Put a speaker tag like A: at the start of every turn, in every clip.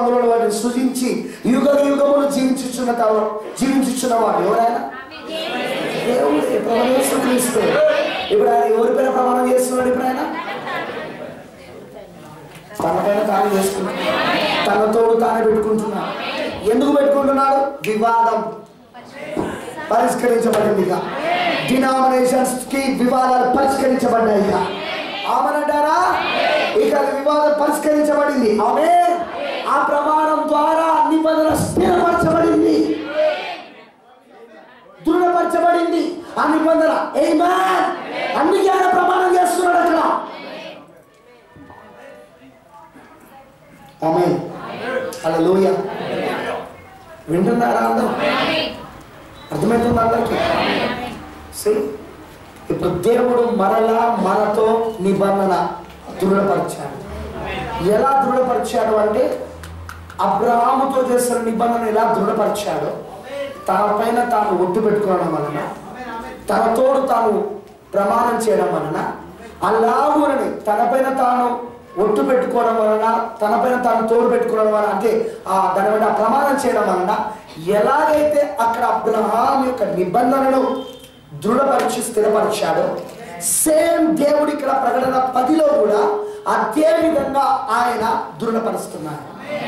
A: అందులో వాటిని సృజించి యుగ యుగములు జీవించుచున్న తాను జీవించుచున్న వాడు ఎవరైనా దేవుడే ప్రభు యేసుక్రీస్తు ఇప్పుడు ఆయన ఎవరిపైన ప్రమాణం చేస్తున్నాడు ఇప్పుడు ఆయన తనపైన తాను చేసుకుంటున్నాడు తన తోడు తానే పెట్టుకుంటున్నాడు ఎందుకు పెట్టుకుంటున్నాడు వివాదం పరిష్కరించబడింది ఇక డినామినేషన్స్ కి వివాదాలు పరిష్కరించబడ్డాయి ఇక ఆమెనంటారా ఇక అది వివాదం పరిష్కరించబడింది ఆమె ఆ ప్రమాణం ద్వారా నిబంధన స్థిరపరచబడింది దృఢపరచబడింది ఆ నిబంధన ఏమా అందుకే ఆయన ప్రమాణం చేస్తున్నాడు అక్కడ ఆమె అలా లోయ వింటున్నారా అందరూ అర్థమవుతుంది అందరికి See? ఇప్పుడు దేవుడు మరలా మనతో నిబంధన దృఢపరిచాడు ఎలా దృఢపరిచాడు అంటే అబ్రహాముతో చేసిన నిబంధన ఎలా దృఢపరిచాడో తన పైన తాను ఒట్టు పెట్టుకోవడం వలన తన తోడు తాను ప్రమాణం చేయడం వలన అలాగునని తనపైన తాను ఒట్టు పెట్టుకోవడం వలన తనపైన తాను తోడు పెట్టుకోవడం వలన అంటే ఆ దాని వల్ల ప్రమాణం చేయడం వలన ఎలాగైతే అక్కడ అబ్రహాం యొక్క నిబంధనను దృఢపరిచి స్థిరపరిచాడో సేమ్ దేవుడు ఇక్కడ ప్రకటన పదిలో కూడా అదే విధంగా ఆయన దృఢపరుస్తున్నాడు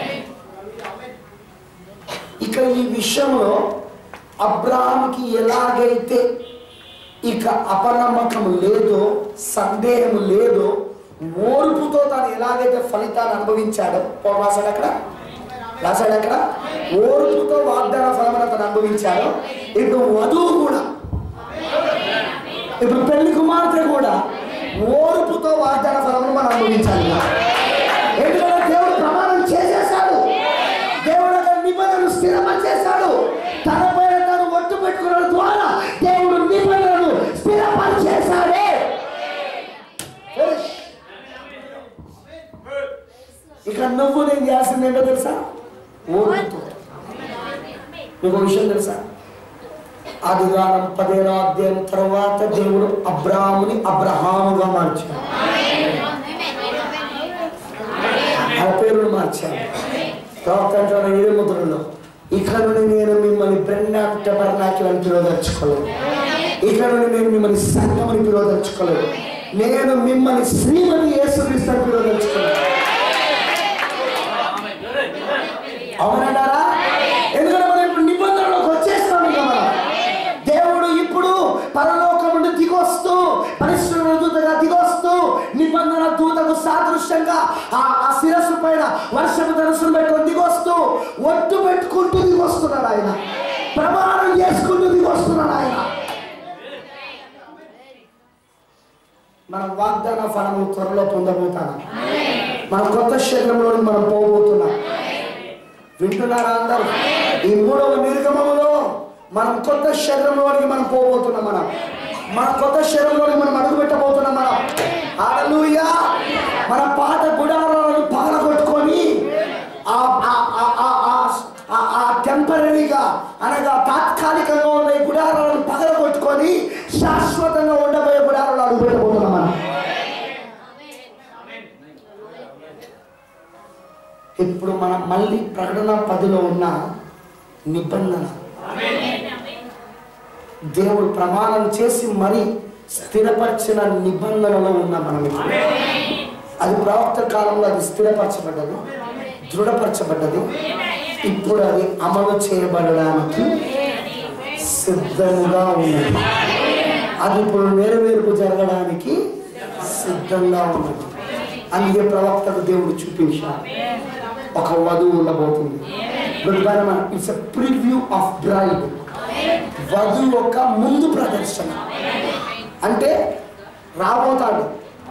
A: ఇక ఈ విషయంలో అబ్రాహాంకి ఎలాగైతే ఇక అపనమ్మకం లేదో సందేహం లేదో ఓర్పుతో తాను ఎలాగైతే ఫలితాన్ని అనుభవించాడో పో- రాశాడు అక్కడ రాశాడు అక్కడ ఓర్పుతో వాగ్దాన ఫలమును తను అనుభవించాడో ఇప్పుడు వధువు కూడా ఇప్పుడు పెళ్లి కుమార్తె కూడా ఓర్పుతో వాగ్దాన ఫలమును మనం అనుభవించాలి ఎందుకంటే దేవుడు ప్రమాణం చేసేసాడు దేవుడు అక్కడ నిబంధనలు స్థిరపరిచేశాడు తన పైన తను ఒట్టు పెట్టుకున్న ద్వారా దేవుడు నిబంధనలు స్థిరపరిచేశాడే Finish. ఇక నువ్వు నేను చేయాల్సింది ఏంటో తెలుసా ఓర్పుతో మీకు ఒక విషయం తెలుసా ఆదివారం పదిహేనో అధ్యాయం తర్వాత దేవుడు అబ్రాహాముని అబ్రహాముగా మార్చాడు ఆ పేరును మార్చాడు ప్రవక్త అంటున్న ఏడు ముద్రలో ఇక నుండి నేను మిమ్మల్ని బ్రెండాం టెబర్నాకి అని పిలువదలుచుకోలేదు ఇక నుండి నేను మిమ్మల్ని సంఘమని పిలువదలుచుకోలేదు నేను మిమ్మల్ని శ్రీమతి యేసుక్రీస్తు పిలువదలుచుకోలేదు అవునంటారా ఎందుకంటే మనం ఇప్పుడు నిబంధనలోకి వచ్చేస్తాం ఇక మనం దేవుడు ఇప్పుడు పరలోకం నుండి దిగొస్తూ పరిశ్రమ దూతగా దిగొస్తూ నిబంధన దూతకు సాదృశ్యంగా ఆ ఆ శిరస్సు పైన వర్షపు ధనుసును పెట్టుకొని దిగొస్తూ ఒట్టు పెట్టుకుంటూ దిగొస్తున్నాడు ఆయన ప్రమాణం చేసుకుంటూ దిగొస్తున్నాడు ఆయన మనం వాగ్దాన ఫలము త్వరలో పొందబోతాను మన కొత్త శరీరంలో మనం పోబోతున్నాం వింటున్నారా అందరూ ఈ మూడవ నిర్గమములో మనం కొత్త శరీరంలోనికి మనం పోబోతున్నాం మనం మన కొత్త శరీరంలోనికి మనం అడుగు పెట్టబోతున్నాం మనం హల్లెలూయా మన పాత గుడారాలను పగలగొట్టుకొని ఆ ఆ- ఆ- ఆ- ఆ- ఆ- ఆ టెంపరీగా అనగా తాత్కాలికంగా ఉన్న ఈ గుడారాలను పగలగొట్టుకొని శాశ్వతంగా ఉండబోయే గుడారాలు అడుగు పెట్టబోతున్నాం మనం ఇప్పుడు మనం మళ్ళీ ప్రకటన పదిలో ఉన్న నిబంధన దేవుడు ప్రమాణం చేసి మరి స్థిరపరిచిన నిబంధనలో ఉన్న మనం ఇప్పుడు. అది ప్రవక్త కాలంలో అది స్థిరపరచబడ్డది దృఢపరచబడ్డది ఇప్పుడు అది అమలు చేయబడడానికి సిద్ధంగా ఉన్నది అది ఇప్పుడు నెరవేర్పు జరగడానికి సిద్ధంగా ఉన్నది అందుకే ప్రవక్తకు దేవుడు చూపించాడు ఒక వధువు ఉండబోతుంది it's a preview of bride వధువు యొక్క ముందు ప్రదర్శన అంటే రాబోతాడు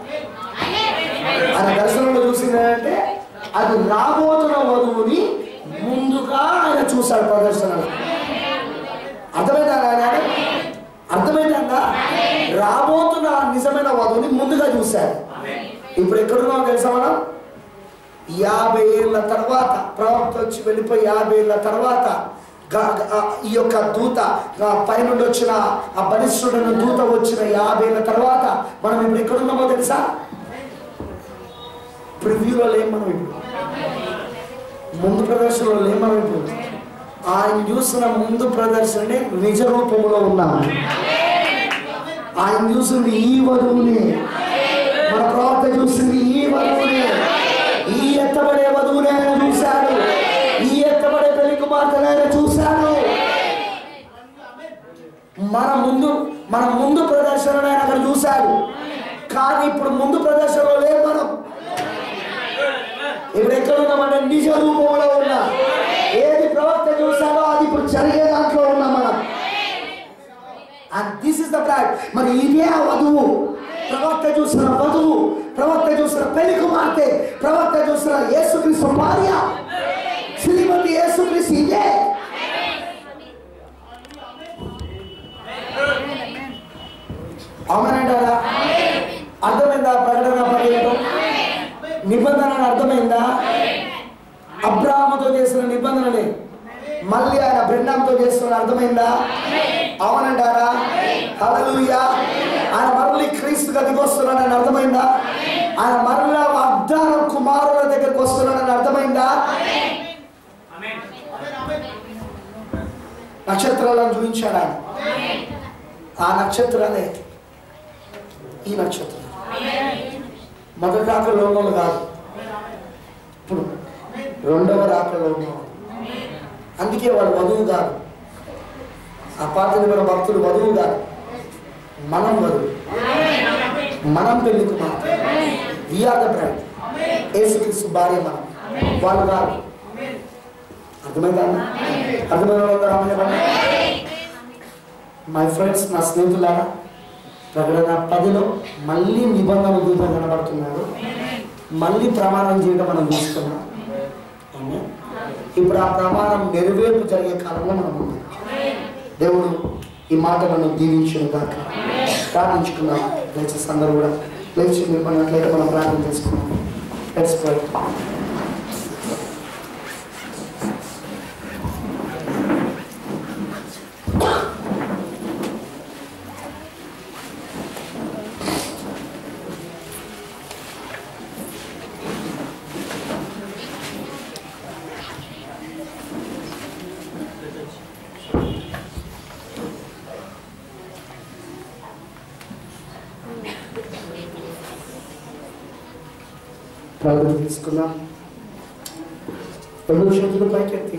A: ఆయన దర్శనంలో చూసింది ఏంటంటే అది రాబోతున్న వధువుని ముందుగా ఆయన చూశాడు ప్రదర్శనలో అర్థమైందా ఆయన అర్థమైందా రాబోతున్న ఆ నిజమైన వధువుని ముందుగా చూశాడు ఇప్పుడు ఎక్కడున్నామో తెలుసా మనం యాభై ఏళ్ళ తర్వాత ప్రవక్త వచ్చి వెళ్ళిపోయి యాభై ఏళ్ళ తర్వాత గ- గ- ఆ ఈ యొక్క దూత ఆ పైనుండి వచ్చిన ఆ బలిష్ఠుడైన దూత వచ్చిన యాభై ఏళ్ళ తర్వాత మనం ఇప్పుడు ఎక్కడున్నామో తెలుసా ప్రివ్యూలో లేం మనం ఇప్పుడు ముందు ప్రదర్శనలో లేమనం ఇప్పుడు ఆయన చూసిన ముందు ప్రదర్శనే నిజ రూపంలో ఉన్నాం ఆయన చూసింది ఈ వధువుని మన ప్రవక్త చూసింది ఈ వధువుని ఈ ఎత్తబడే వధువుని ఆయన చూశాడు ఈ ఎత్తబడే పెళ్లి కుమార్తెను ఆయన చూశాడు మన ముందు మన ముందు ప్రదర్శనను ఆయన అక్కడ చూశాడు కానీ ఇప్పుడు ముందు ప్రదర్శనలో లేదు మనం ఇప్పుడు ఎక్కడ ఉన్నామంటే నిజ రూపంలో ఉన్నా ఏది ప్రవక్త చూశాడో అది ఇప్పుడు జరిగే దాంట్లో ఉన్నాం మనం and this is the bride మరి ఇదే ఆ వధువు ప్రవక్త చూసిన వధువు ప్రవక్త చూసిన పెళ్లి కుమార్తె ప్రవక్త చూసిన యేసుక్రీస్తు భార్య శ్రీమతి యేసుక్రీస్తు ఇదే అవునంటారా అర్థమైందా ప్రకటన పర్యటన నిబంధన అర్థమైందా అబ్రాహ్మతో చేసిన నిబంధనలే మళ్ళీ ఆయన బ్రెండంతో చేస్తున్న అర్థమైందా అవునంటారా హల్లెలూయా ఆయన మరలి క్రీస్తుగా దిగొస్తున్నాడని అర్థమైందా ఆయన మరలా వాగ్దాన కుమారుల దగ్గరికి వస్తున్నాడని అర్థమైందా నక్షత్రాలను చూపించాడు ఆయన ఆ నక్షత్రాలే ఈ నక్షత్రం మొదటి రాకలో ఉన్నవాళ్ళు కాదు ఇప్పుడు రెండవ రాకలో ఉన్నవాళ్ళు అందుకే వాడు వధువు కాదు ఆ పాత నిబంధన భక్తులు వధువు కాదు మనం వధువు మనం పెళ్లి కుమార్తె వీఆర్ ద బ్రైడ్ యేసుక్రీస్తు భార్య మనం వాళ్ళు కాదు అర్థమైందా అర్థమైన మై ఫ్రెండ్స్ నా స్నేహితులారా ప్రకటన పదిలో మళ్ళీ నిబంధన దూతం కనబడుతున్నాడు మళ్ళీ ప్రమాణం చేయడం మనం చూస్తున్నాం ఆమేన్. ఇప్పుడు ఆ ప్రమాణం నెరవేర్పు జరిగే కాలంలో మనం ఉన్నాం దేవుడు ఈ మాటలను దీవించిన దాకా ప్రార్థించుకున్నాం దయచేసి అందరూ కూడా లేచి నిలబడినట్లయితే మనం ప్రార్థన చేసుకున్నాం Let's pray. ప్రార్థన తీసుకుందాం రెండు చేతులు పైకెత్తి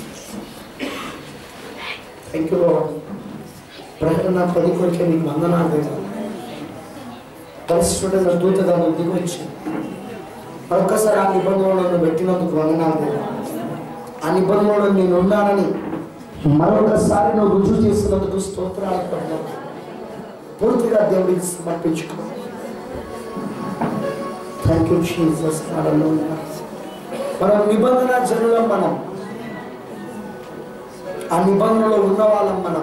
A: థ్యాంక్ యూ ప్రకటన పది కొరికే నీకు వందనాలు దేవా పరిశుద్ధుడైన దూతగా నువ్వు దిగొచ్చి మరొకసారి ఆ నిబంధనలను పెట్టినందుకు వందనాలు దేవా ఆ నిబంధనలు నేను ఉన్నానని మరొకసారి నువ్వు రుజువు చేసినందుకు స్తోత్రాలు పడ్డావు పూర్తిగా దేవుడికి సమర్పించుకో థ్యాంక్ యూ జీసస్ హల్లెలూయా మనం నిబంధన జనులం మనం ఆ నిబంధనలో ఉన్న వాళ్ళం మనం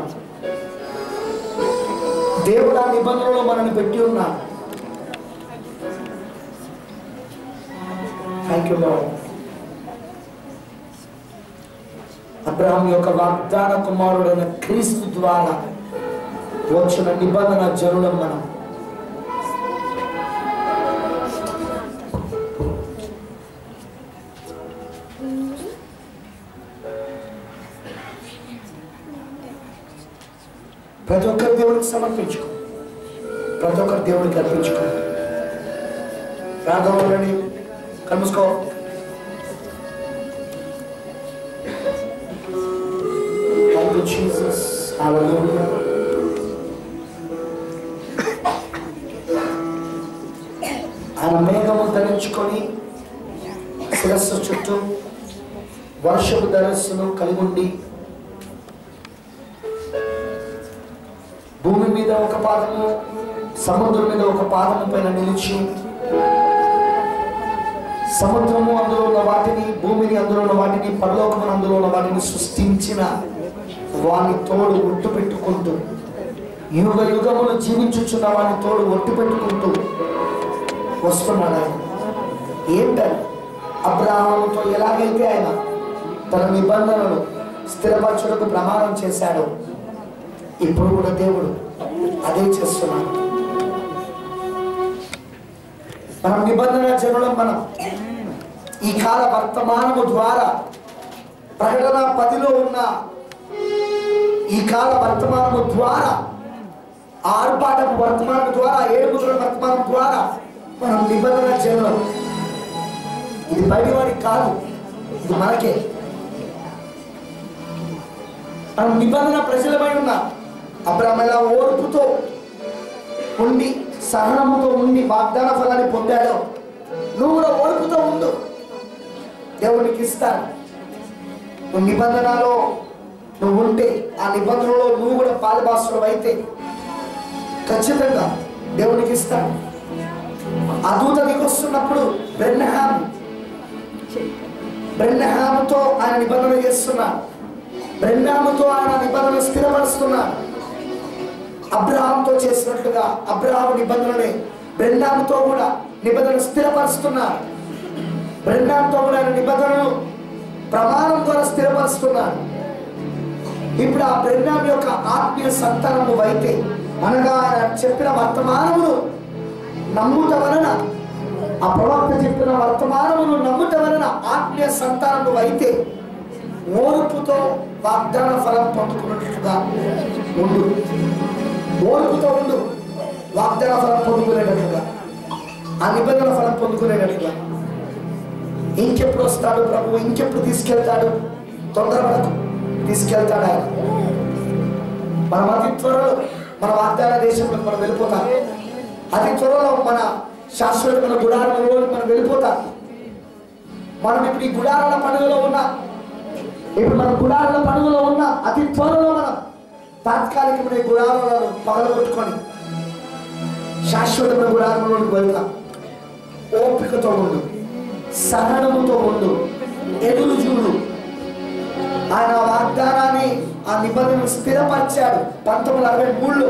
A: దేవుడు ఆ నిబంధనలో మనల్ని పెట్టి ఉన్నాడు థ్యాంక్ యూ బాబు అబ్రహాం యొక్క వాగ్దాన కుమారుడైన క్రీస్తు ద్వారా వచ్చిన నిబంధన జనులం మనం ప్రతి ఒక్కరు దేవుడికి సమర్పించుకో ప్రతి ఒక్కరు దేవుడికి అర్పించుకో ప్రార్థనలోని కలుసుకో Thank you, Jesus. Hallelujah. ఆయన మేఘము ధరించుకొని శిరస్సు చుట్టూ వర్షపు ధరస్సును కలిగి ఉండి భూమి మీద ఒక పాదము సముద్రం మీద ఒక పాదము పైన నిలిచి సముద్రము అందులో ఉన్న వాటిని భూమిని అందులో ఉన్న వాటిని పరలోకమును అందులో ఉన్న వాటిని సృష్టించిన వాని తోడు ఒట్టు పెట్టుకుంటూ యుగ యుగములు జీవించుచున్న వాని తోడు ఒట్టు పెట్టుకుంటూ వస్తున్నాడు ఆయన ఏంటని అబ్రాహాముతో ఎలాగైతే ఆయన తన నిబంధనలు స్థిరపరచుటకు ప్రమాణం చేశాడో ఇప్పుడు కూడా దేవుడు అదే చేస్తున్నాడు మనం నిబంధన జనులం మనం ఈ కాల వర్తమానము ద్వారా ప్రకటన పదిలో ఉన్న ఈ కాల వర్తమానము ద్వారా ఆర్భాటపు వర్తమానం ద్వారా ఏడుగుల వర్తమానం ద్వారా మనం నిబంధన జనం ఇది బయట వారికి కాదు ఇది మనకే మనం నిబంధన ప్రజలమై ఉన్నాం అబ్రాహ్మ ఎలా ఓర్పుతో ఉండి సహనముతో ఉండి వాగ్దాన ఫలాన్ని పొందాడో నువ్వు కూడా ఓర్పుతో ఉండు దేవునికి ఇస్తాను నువ్వు నిబంధనలో నువ్వు ఉంటే ఆ నిబంధనలో నువ్వు కూడా పాలుభాసులు అయితే ఖచ్చితంగా దేవునికి ఇస్తాను ఆ దూత నీకు వస్తున్నప్పుడు బ్రెన్నహామ్ బ్రెన్నహాముతో ఆయన నిబంధన చేస్తున్నాడు బ్రెన్నహాముతో ఆయన నిబంధన స్థిరపరుస్తున్నాడు అబ్రహాంతో చేసినట్లుగా అబ్రహాము నిబంధననే బ్రెన్నాముతో కూడా నిబంధన స్థిరపరుస్తున్నాడు బ్రెన్నాంతో కూడా ఆయన నిబంధనను ప్రమాణం ద్వారా స్థిరపరుస్తున్నాడు ఇప్పుడు ఆ బ్రెన్నాం యొక్క ఆత్మీయ సంతానము అయితే అనగా ఆయన చెప్పిన వర్తమానమును నమ్ముట వలన ఆ ప్రవక్త చెప్పిన వర్తమానమును నమ్ముట వలన ఆత్మీయ సంతానము అయితే ఓర్పుతో వాగ్దాన ఫలం పొందుకున్నట్లుగా ఉండు ఓర్పుతో ఉండు వాగ్దాన ఫలం పొందుకునేటట్లుగా ఆ నిబంధన ఫలం పొందుకునేటట్లుగా ఇంకెప్పుడు వస్తాడు ప్రభు ఇంకెప్పుడు తీసుకెళ్తాడు తొందరపడకు తీసుకెళ్తాడు ఆయన మనం అతి త్వరలో మన వాగ్దాన దేశంలో మనం వెళ్ళిపోతాం అతి త్వరలో మన శాశ్వతమైన గుడారంలో మనం వెళ్ళిపోతాం మనం ఇప్పుడు ఈ గుడారాల పండుగలో ఉన్నాం ఇప్పుడు మన గుడారాల పండుగలో ఉన్నాం అతి త్వరలో మనం తాత్కాలికమైన గుడారాలను పగలగొట్టుకొని శాశ్వతమైన గుడారంలోకి వెళ్తాం ఓపికతో ఉండు సహనముతో ఉండు ఎదురు చూడు ఆయన ఆ వాగ్దానాన్ని ఆ నిబంధనను స్థిరపరిచాడు పంతొమ్మిది వందల అరవై మూడులో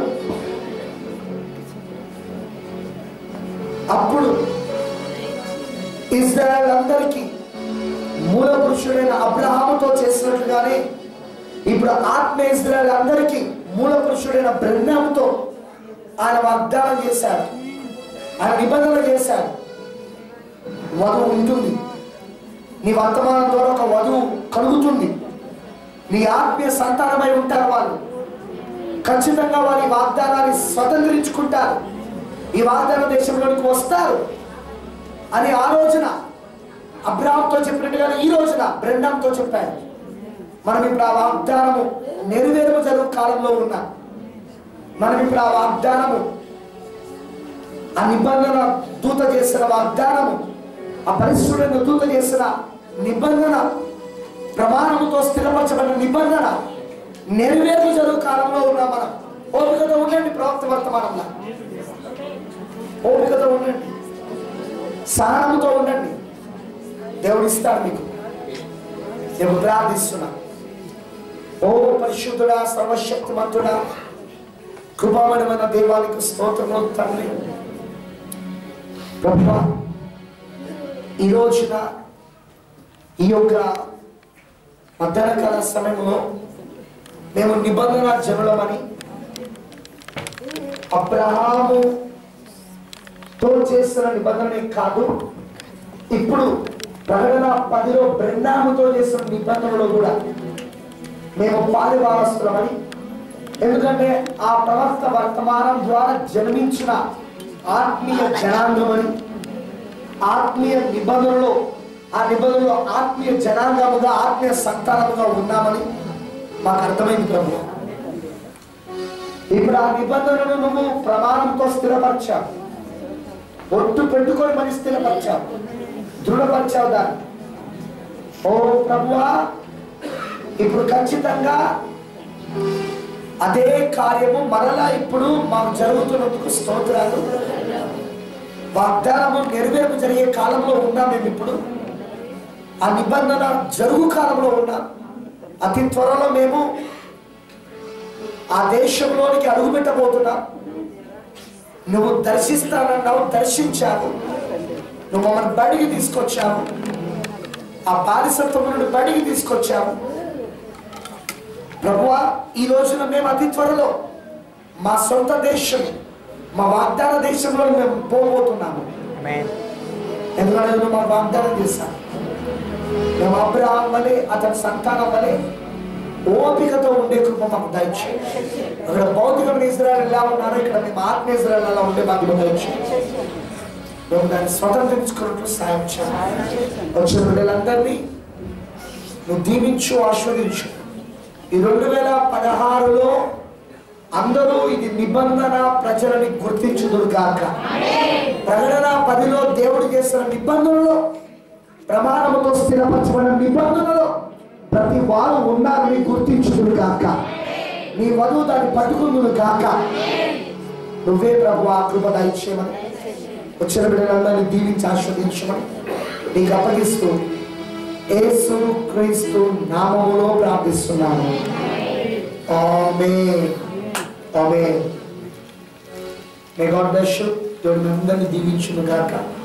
A: అప్పుడు ఇజ్రాయల్ అందరికీ మూల పురుషుడైన అబ్రహాముతో చేసినట్లుగానే ఇప్పుడు ఆత్మ ఇజ్రాయల్ అందరికీ మూల పురుషుడైన బ్రహ్మముతో ఆయన వాగ్దానం చేశాడు ఆయన నిబంధన చేశాడు వధువు ఉంటుంది నీ వర్తమానం ద్వారా ఒక వధువు కలుగుతుంది నీ ఆత్మీయ సంతానమై ఉంటారు వాళ్ళు ఖచ్చితంగా వారి వాగ్దానాన్ని స్వతంత్రించుకుంటారు ఈ వాగ్దాన దేశంలోనికి వస్తారు అని ఆ రోజున అబ్రాహంతో చెప్పినట్టుగా ఈ రోజున బ్రెండంతో చెప్పారు మనం ఇప్పుడు ఆ వాగ్దానము నెరవేరు జరుగు కాలంలో ఉన్నాం మనం ఇప్పుడు ఆ వాగ్దానము ఆ నిబంధన దూత చేసిన వాగ్దానము ఆ పరిశుద్ధుడైన దూత చేసిన నిబంధన ప్రమాణముతో స్థిరపరచబడిన నిబంధన నెరవేరు జరుగు కాలంలో ఉన్నాం మనం ఓపికతో ఉండండి ప్రవక్త వర్తమానంలో ఓపికతో ఉండండి సహనముతో ఉండండి దేవుడు ఇస్తాడు మీకు నేను ప్రార్థిస్తున్నా ఓ పరిశుద్ధుడా సర్వశక్తిమంతుడా కృపామణమైన దేవానికి స్తోత్రములు తండ్రి ప్రభా ఈ రోజున ఈ యొక్క మధ్యాహ్నకాల సమయంలో మేము నిబంధన జనులమని అబ్రహాముతో చేసిన నిబంధనే కాదు ఇప్పుడు ప్రకటన పదిలో బ్రహ్మాముతో చేసిన నిబంధనలో కూడా మేము పాలివారస్తులమని ఎందుకంటే ఆ ప్రవక్త వర్తమానం ద్వారా జన్మించిన ఆత్మీయ జనాంగమని ఆత్మీయ నిబంధనలో ఆ నిబంధనలో ఆత్మీయ జనాంగముగా ఆత్మీయ సంతానముగా ఉన్నామని మాకు అర్థమైంది ప్రభు ఇప్పుడు ఆ నిబంధనను నువ్వు ప్రమాణంతో స్థిరపరిచావు ఒట్టు పెట్టుకొని మరి స్థిరపరిచావు దృఢపరిచావు దాన్ని ఓ ప్రభువా ఇప్పుడు ఖచ్చితంగా అదే కార్యము మరలా ఇప్పుడు మాకు జరుగుతున్నందుకు స్తోత్రాలు వాగ్దానము నెరవేర్పు జరిగే కాలంలో ఉన్నాం మేము ఇప్పుడు ఆ నిబంధన జరుగు కాలంలో ఉన్నాం అతి త్వరలో మేము ఆ దేశంలోనికి అడుగు పెట్టబోతున్నాం నువ్వు దర్శిస్తానన్నావు దర్శించావు నువ్వు మమ్మల్ని బడికి తీసుకొచ్చావు ఆ బానిసత్వం నుండి బడికి తీసుకొచ్చావు ప్రభువా ఈ రోజున మేము అతి త్వరలో మా సొంత దేశం మా వాగ్దాన దేశంలో మేము పోబోతున్నాము
B: Amen.
A: ఎందుకంటే నువ్వు మాకు వాగ్దానం చేశాను మేము అబ్రహాం వలె అతని సంతానం వలె ఓపికతో ఉండే కృప మాకు దయచే అక్కడ భౌతికమైన ఇజ్రాయల్ ఎలా ఉన్నారో ఇక్కడ మేము ఆత్మ ఇజ్రాయల్ అలా ఉండే మాకు దయచే మేము దాన్ని స్వతంత్రించుకున్నట్లు సాయం చేయాలి వచ్చిన బిడ్డలందరినీ నువ్వు దీవించు ఆస్వాదించు ఈ రెండు వేల పదహారులో అందరూ ఇది నిబంధన ప్రజలని గుర్తించుదురు కాక ప్రకటన పదిలో దేవుడు చేసిన నిబంధనలో ప్రమాణముతో స్థిరపరచబడిన నిబంధనలో ప్రతి వారు ఉన్నారని గుర్తించుదురు కాక నీ వధువు దాన్ని పట్టుకుందును కాక నువ్వే ప్రభు ఆ కృప దయచేయమని వచ్చిన బిడ్డలందరినీ దీవించి ఆస్వాదించమని నీకు అప్పగిస్తూ యేసు క్రీస్తు నామములో ప్రార్థిస్తున్నాను amen amen may God bless you దేవుడు మీ అందరిని దీవించును గాక